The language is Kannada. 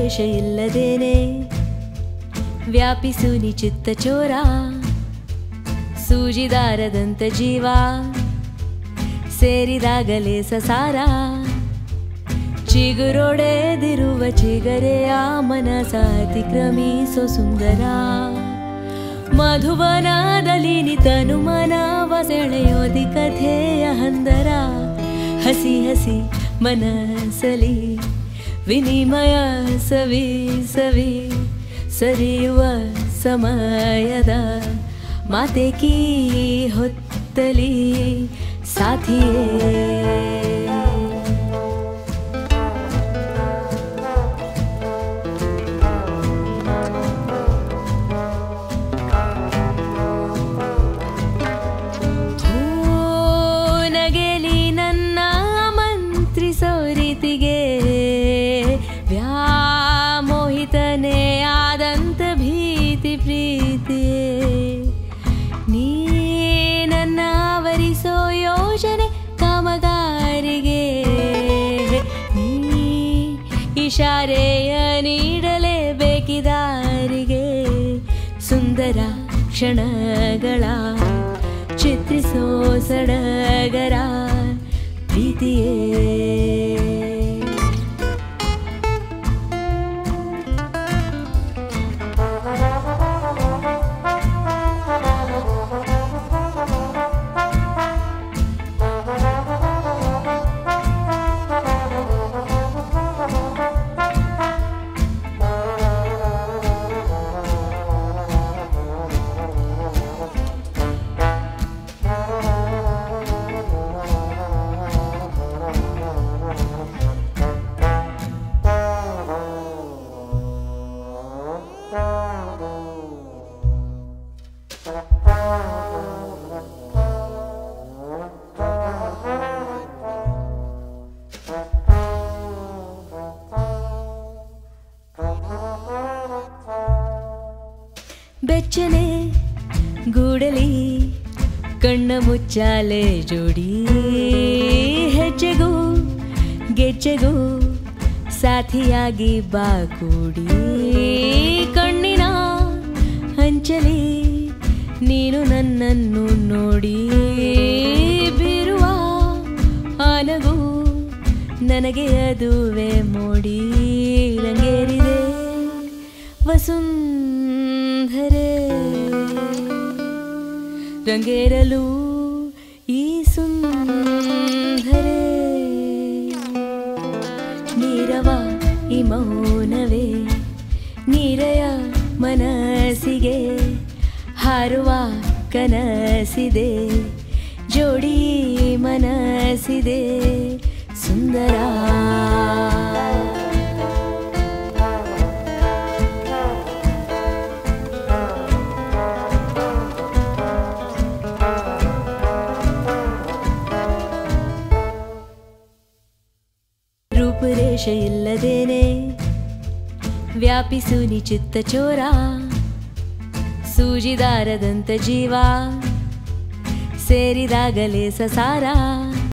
ರೇಷ ಇಲ್ಲದೇನೆ ವ್ಯಾಪಿಸು ನಿಚಿತ್ತ ಚೋರ ಸೂಜಿದಾರದಂತ ಜೀವ ಸೇರಿದಾಗಲೇ ಸಸಾರ ಚಿಗುರೊಡೆದಿರುವ ಚಿಗರೆಯ ಮನಸ ಅತಿಕ್ರಮಿಸೋ ಸುಂದರ ಮಧುವನದಲ್ಲಿ ನಿತನು ಮನವ ಸೆಳೆಯೋದಿ ಕಥೆಯ ಹಂದರ ಹಸಿ ಹಸಿ ಮನಸಲಿ ವಿನಿಮಯ ಸವಿ ಸವಿ ಸರಿಯುವ ಸಮಯದ ಮಾತೆಕಿ ಹೊತ್ತಲಿ ಸಾಥಿಯೇ ಓ ನಗೆಲಿ ನನ್ನ ಮಂತ್ರಿಸೋ ರೀತಿಗೆ ವ್ಯಾಮೋಹಿತನೇ ಆದಂತ ಭೀತಿ ಪ್ರೀತಿಯೇ ನೀ ನನ್ನ ಆವರಿಸೋ ಯೋಜನೆ ಕಾಮಗಾರಿಗೆ ನೀ ಇಶಾರೆಯ ನೀಡಲೇಬೇಕಿದಾರಿಗೆ ಸುಂದರ ಕ್ಷಣಗಳ ಚಿತ್ರಿಸೋ ಸಡಗರ ಪ್ರೀತಿಯೇ ಬೆಚ್ಚನೆ ಗೂಡಲಿ ಕಣ್ಣ ಮುಚ್ಚಾಲೆ ಜೋಡಿ ಹೆಜ್ಜೆಗೂ ಗೆಜ್ಜೆಗೂ ಸಾಥಿಯಾಗಿ ಬಾ ಕೂಡಿ ಕಣ್ಣಿನ ಹಂಚಲಿ ನೀನು ನನ್ನನ್ನು ನೋಡಿ ಬೀರುವ ಆನಗೂ ನನಗೆ ಅದುವೆ ಮೋಡಿ ರಂಗೇರಿದೆ ವಸುಂಧರೆ ರಂಗೇರಲು ಈ ಸುಂದರೆ ನೀರವ ಈ ಮೌನವೇ ನೀರೆಯ ಮನಸ್ಸಿಗೆ ಹಾರುವ ಕನಸಿದೆ ಜೋಡಿ ಮನಸ್ಸಿದೆ ಸುಂದರ ರೂಪುರೇಷ ಇಲ್ಲದೇನೆ ವ್ಯಾಪಿಸು ನಿಚಿತ್ತ ಚೋರ ಸೂಜಿದಾರದಂತ ಜೀವ ಸೇರಿದಾಗಲೇ ಸಸಾರ